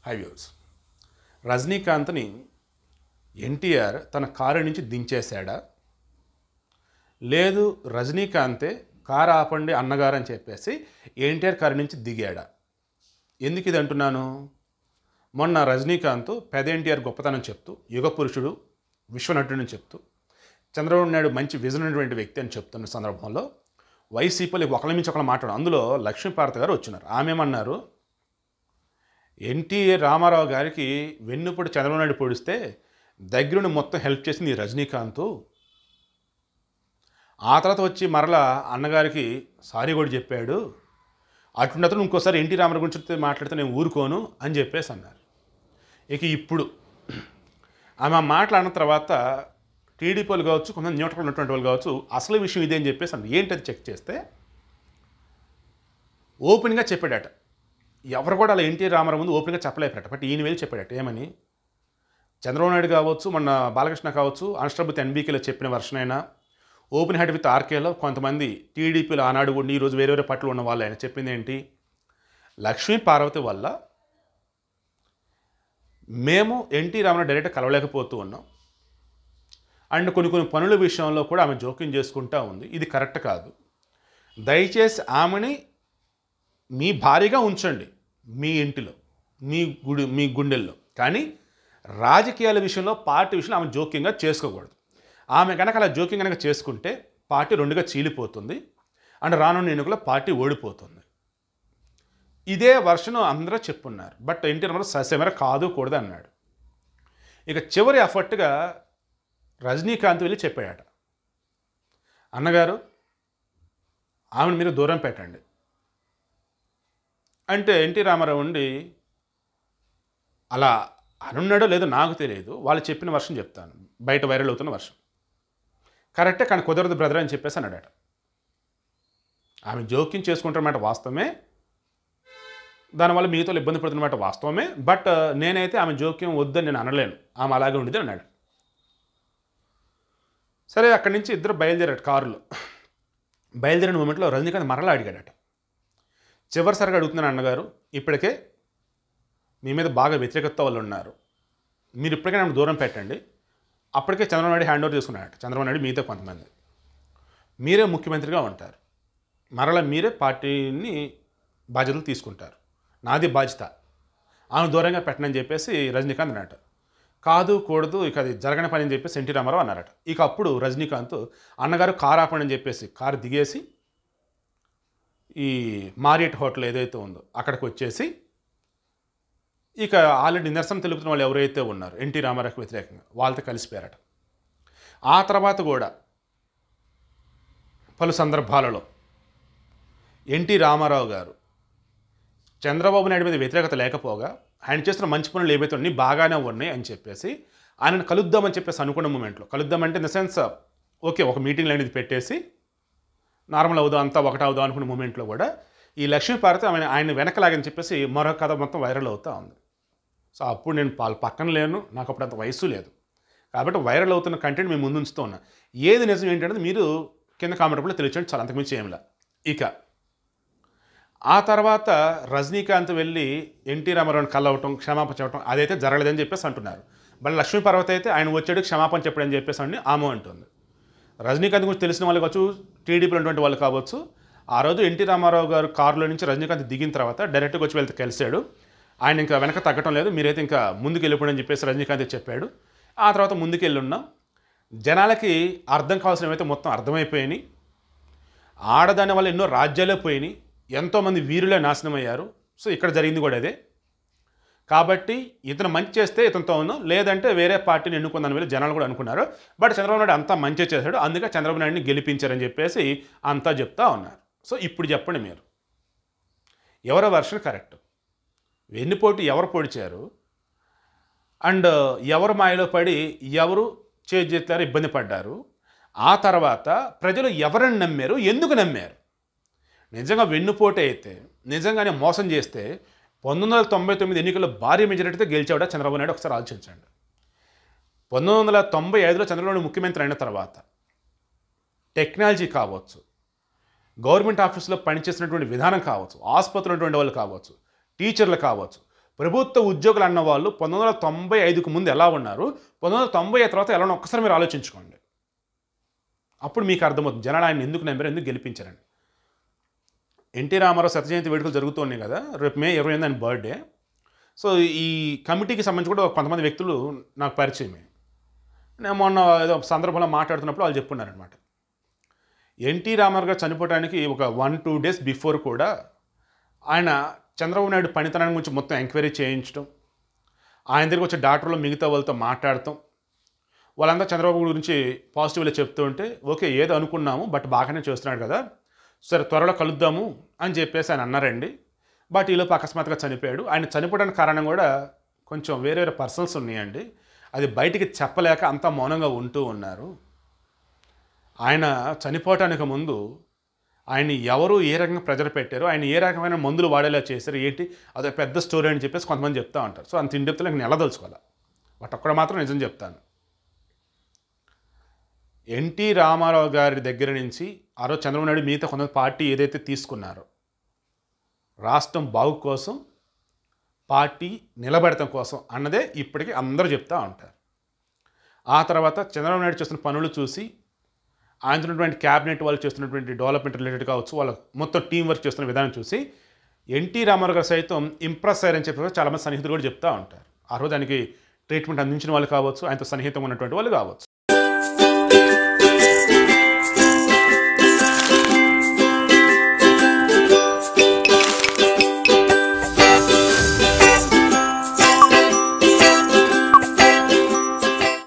high views రజనీకాంత్ని NTR తన car నుంచి దించేశాడా లేదు రజనీకాంతే కారు ఆపండి అన్నగారు అని చెప్పేసి ఎన్టీఆర్ కారు నుంచి దిగాడా ఎందుకు ఇది అంటున్నాను మొన్న రజనీకాంత్ పెద ఎన్టీఆర్ గొప్పతనం చెప్తూ యుగ పురుషుడు విశ్వనటుడని చెప్తూ చంద్రబాబు నాయుడు మంచి విజన్ ఉన్నటువంటి వ్యక్తి అని చెప్తున్న సందర్భంలో వైసీపీలో ఒకళ్ళ మించి ఒకళ్ళు మాట్లాడు అందులో లక్ష్మీపార్త గారు వచ్చినారు ఆమె ఏమన్నారు ఎన్టీ రామారావు గారికి వెన్నుపొడి చంద్రబాబు నాయుడు పొడిస్తే దగ్గరుండి మొత్తం హెల్ప్ చేసింది ఈ రజనీకాంత్ ఆ తర్వాత వచ్చి మరలా అన్నగారికి సారీ కూడా చెప్పాడు అటువంటి అతను ఇంకోసారి ఎన్టీ రామారావు గురించి మాట్లాడితే నేను ఊరుకోను అని చెప్పేసి అన్నారు ఇక ఇప్పుడు ఆమె ఆ మాటలు అన్న తర్వాత టీడీపీ వాళ్ళు కావచ్చు కొంతమంది న్యూట్రల్ ఉన్నటువంటి వాళ్ళు కావచ్చు అసలు విషయం ఇదే అని చెప్పేసి అన్నారు ఏంటది చెక్ చేస్తే ఓపెన్గా చెప్పాడట ఎవరు కూడా అలా ఎన్టీ రామారావు ముందు ఓపెన్గా చెప్పలేపారట బట్ ఈయన వెళ్ళి చెప్పాడట ఏమని చంద్రబాబు నాయుడు కావచ్చు మన బాలకృష్ణ కావచ్చు అన్స్టబుత్ ఎన్బీకేలో చెప్పిన వర్షన్ అయినా ఓపెన్ హెడ్ విత్ ఆర్కేలో కొంతమంది టీడీపీలో ఆనాడు ఉండి ఈరోజు వేరే వేరే పట్లు ఉన్న వాళ్ళు ఆయన చెప్పింది ఏంటి లక్ష్మీ పార్వతి వల్ల మేము ఎన్టీ రామారావు డైరెక్ట్ కలవలేకపోతూ ఉన్నాం అండ్ కొన్ని కొన్ని పనుల విషయంలో కూడా ఆమె జోక్యం చేసుకుంటా ఉంది ఇది కరెక్ట్ కాదు దయచేసి ఆమెని మీ భారీగా ఉంచండి మీ ఇంటిలో మీ గుడి మీ గుండెల్లో కానీ రాజకీయాల విషయంలో పార్టీ విషయంలో ఆమె జోక్యంగా చేసుకోకూడదు ఆమె కనుక అలా జోక్యం కనుక చేసుకుంటే పార్టీ రెండుగా చీలిపోతుంది అండ్ రానున్న ఎన్నికల్లో పార్టీ ఓడిపోతుంది ఇదే వర్షను అందరూ చెప్పున్నారు బట్ ఎన్టీ రామారావు ససేమర కాదు కూడదు అన్నాడు ఇక చివరి ఎఫర్ట్గా రజనీకాంత్ వెళ్ళి చెప్పాడట అన్నగారు ఆమెను మీరు దూరం పెట్టండి అంటే ఎన్టీ రామారావు ఉండి అలా అనున్నాడో లేదో నాకు తెలియదు వాళ్ళు చెప్పిన వర్షం చెప్తాను బయట వైరల్ అవుతున్న వర్షం కరెక్టే కానీ కుదరదు బ్రదర్ అని చెప్పేసి అన్నాడట ఆమె జోక్యం చేసుకుంటున్నమాట వాస్తవమే దానివల్ల మీతో ఇబ్బంది పడుతున్నమాట వాస్తవమే బట్ నేనైతే ఆమె జోక్యం వద్దని నేను అనలేను ఆమె అలాగే ఉండేది అన్నాడు సరే అక్కడి నుంచి ఇద్దరు బయలుదేరాడు కారులో బయలుదేరిన మూమెంట్లో రజనీకాంత్ మరలా అడిగాడట చివరిసారిగా అడుగుతున్నాను అన్నగారు ఇప్పటికే మీ మీద బాగా వ్యతిరేకత వాళ్ళు ఉన్నారు మీరు ఇప్పటికే నన్ను దూరం పెట్టండి అప్పటికే చంద్రబాబు నాయుడు హ్యాండ్ ఓవర్ చేసుకున్నాడు చంద్రబాబు నాయుడు మీతో కొంతమంది మీరే ముఖ్యమంత్రిగా ఉంటారు మరలా మీరే పార్టీని బాధ్యతలు తీసుకుంటారు నాది బాధ్యత ఆమె దూరంగా పెట్టనని చెప్పేసి రజనీకాంత్ అన్నట కాదు కూడదు ఇక అది జరగని పని అని చెప్పేసి ఎన్టీ రామారావు అన్నారట ఇక అప్పుడు రజనీకాంత్ అన్నగారు కారు ఆపండి అని చెప్పేసి కారు దిగేసి ఈ మారియట్ హోటల్ ఏదైతే ఉందో అక్కడికి వచ్చేసి ఇక ఆల్రెడీ నిరసన తెలుపుతున్న వాళ్ళు ఎవరైతే ఉన్నారు ఎన్టీ రామారావుకి వ్యతిరేకంగా వాళ్ళతో కలిసిపోయారట ఆ తర్వాత కూడా పలు సందర్భాలలో ఎన్టీ రామారావు గారు చంద్రబాబు నాయుడు మీద వ్యతిరేకత లేకపోగా ఆయన చేస్తున్న మంచి పనులు ఏవైతే ఉన్నాయి బాగానే ఉన్నాయి అని చెప్పేసి ఆయనను కలుద్దామని చెప్పేసి అనుకున్న మూమెంట్లో కలుద్దామంటే ఇన్ ద సెన్స్ ఓకే ఒక మీటింగ్ అనేది పెట్టేసి నార్మల్ అవుదాం అంతా ఒకటి అవుదాం అనుకున్న మూమెంట్లో కూడా ఈ లక్ష్మీపార్వతి ఆమె ఆయన వెనకలాగని చెప్పేసి మరొక కథ మొత్తం వైరల్ అవుతూ ఉంది సో అప్పుడు నేను వాళ్ళ పక్కన లేను నాకు అప్పుడు అంత వయసు లేదు కాబట్టి వైరల్ అవుతున్న కంటెంట్ మేము ముందు ఉంచుతూ ఉన్నా ఏది నిజం ఏంటంటే మీరు కింద కామెంట్లో తెలియచండి చాలా అంతకుమించి ఏంలా ఇక ఆ తర్వాత రజనీకాంత్ వెళ్ళి ఎన్టీ రామారావుని కలవటం క్షమాపణ చెప్పడం అదైతే జరగలేదని చెప్పేసి అంటున్నారు మళ్ళీ లక్ష్మీపార్వతి అయితే ఆయన వచ్చాడు క్షమాపణ చెప్పడని చెప్పేసి అని ఆమె అంటుంది రజనీకాంత్ గురించి తెలిసిన వాళ్ళు కావచ్చు టీడీపీలో ఉన్నటువంటి వాళ్ళు కావచ్చు ఆ రోజు ఎన్టీ రామారావు గారు కారులో నుంచి రజనీకాంత్ దిగిన తర్వాత డైరెక్ట్గా వచ్చి వెళ్తే కలిశాడు ఆయన ఇంకా వెనక తగ్గటం లేదు మీరైతే ఇంకా ముందుకు వెళ్ళిపోండి అని చెప్పేసి రజనీకాంత్ చెప్పాడు ఆ తర్వాత ముందుకు వెళ్ళున్నాం జనాలకి అర్థం కావాల్సిన ఏమైతే మొత్తం అర్థమైపోయినాయి ఆడదాని వల్ల ఎన్నో రాజ్యాలే పోయినాయి ఎంతోమంది వీరులే నాశనం అయ్యారు సో ఇక్కడ జరిగింది కూడా అదే కాబట్టి ఇతను మంచి చేస్తే ఇతనితో ఉన్నాం లేదంటే వేరే పార్టీని ఎన్నుకుందని వెళ్ళి జనాలు కూడా అనుకున్నారు బట్ చంద్రబాబు నాయుడు అంతా మంచి చేశాడు అందుకే చంద్రబాబు నాయుడిని గెలిపించారని చెప్పేసి అంతా చెప్తా ఉన్నారు సో ఇప్పుడు చెప్పండి మీరు ఎవరో వర్షన్ కరెక్ట్ వెన్నుపోటు ఎవరు పొడిచారు అండ్ ఎవరు మాయలో పడి ఎవరు చేజెత్తారు ఇబ్బంది పడ్డారు ఆ తర్వాత ప్రజలు ఎవరిని నమ్మారు ఎందుకు నమ్మారు నిజంగా వెన్నుపోటు అయితే నిజంగానే మోసం చేస్తే పంతొమ్మిది వందల తొంభై తొమ్మిది ఎన్నికల్లో భారీ మెజారిటీతో గెలిచాడా చంద్రబాబు నాయుడు ఒకసారి ఆలోచించండి పంతొమ్మిది వందల తొంభై ఐదులో చంద్రబాబు నాయుడు ముఖ్యమంత్రి అయిన తర్వాత టెక్నాలజీ కావచ్చు గవర్నమెంట్ ఆఫీసులో పనిచేసినటువంటి విధానం కావచ్చు ఆసుపత్రులు ఉన్నటువంటి వాళ్ళు కావచ్చు టీచర్లు కావచ్చు ప్రభుత్వ ఉద్యోగులు అన్న వాళ్ళు పంతొమ్మిది వందల తొంభై ఐదుకు ముందు ఎలా ఉన్నారు పంతొమ్మిది వందల తొంభై ఐదు తర్వాత ఎలా ఉన్నారు ఒక్కసారి మీరు ఆలోచించుకోండి అప్పుడు మీకు అర్థమవుతుంది జనాలు ఆయన ఎందుకు నమ్మారు ఎందుకు గెలిపించారని ఎన్టీ రామారావు శత జయంతి వేడుకలు జరుగుతున్నాయి కదా రేపు మే ఇరవై ఎనిమిది ఆయన బర్త్డే సో ఈ కమిటీకి సంబంధించి కూడా ఒక కొంతమంది వ్యక్తులు నాకు పరిచయమే నేను మొన్న ఏదో సందర్భంలో మాట్లాడుతున్నప్పుడు వాళ్ళు చెప్పున్నారనమాట ఎన్టీ రామారావు గారు చనిపోవడానికి ఒక వన్ టూ డేస్ బిఫోర్ కూడా ఆయన చంద్రబాబు నాయుడు పనితనాన్ని గురించి మొత్తం ఎంక్వైరీ చేయించడం ఆయన దగ్గరికి వచ్చే డాక్టర్లు మిగతా వాళ్ళతో మాట్లాడటం వాళ్ళంతా చంద్రబాబు గురించి పాజిటివ్గా చెప్తూ ఉంటే ఓకే ఏదో అనుకున్నాము బట్ బాగానే చేస్తున్నాడు కదా సరే త్వరలో కలుద్దాము అని చెప్పేసి ఆయన అన్నారండి బట్ ఈలోపు అకస్మాత్తుగా చనిపోయాడు ఆయన చనిపోవడానికి కారణం కూడా కొంచెం వేరే వేరే పర్సన్స్ ఉన్నాయండి అది బయటికి చెప్పలేక అంతా మౌనంగా ఉంటూ ఉన్నారు ఆయన చనిపోవటానికి ముందు ఆయన ఎవరు ఏ రకంగా ప్రెజర్ పెట్టారు ఆయన ఏ రకమైన మందులు వాడేలా చేశారు ఏంటి అదే పెద్ద స్టోరీ అని చెప్పేసి కొంతమంది చెప్తా ఉంటారు సో అంత ఇండెప్త్లో నేను ఎలా తెలుసుకోవాలి బట్ అక్కడ మాత్రం నిజం చెప్తాను ఎన్టీ రామారావు గారి దగ్గర నుంచి ఆ రోజు చంద్రబాబు నాయుడు మిగతా కొంత పార్టీ ఏదైతే తీసుకున్నారో రాష్ట్రం బాగు కోసం పార్టీ నిలబెడటం కోసం అన్నదే ఇప్పటికీ అందరూ చెప్తా ఉంటారు ఆ తర్వాత చంద్రబాబు నాయుడు చేస్తున్న పనులు చూసి ఆయన ఉన్నటువంటి క్యాబినెట్ వాళ్ళు చేస్తున్నటువంటి డెవలప్మెంట్ రిలేటెడ్ కావచ్చు వాళ్ళ మొత్తం టీం వర్క్ చేస్తున్న విధానం చూసి ఎన్టీ రామారావు గారు సైతం ఇంప్రెస్ అయ్యారని చెప్పి చాలామంది సన్నిహితులు కూడా చెప్తా ఉంటారు ఆ రోజు దానికి ట్రీట్మెంట్ అందించిన వాళ్ళు కావచ్చు ఆయనతో సన్నిహితంగా ఉన్నటువంటి వాళ్ళు కావచ్చు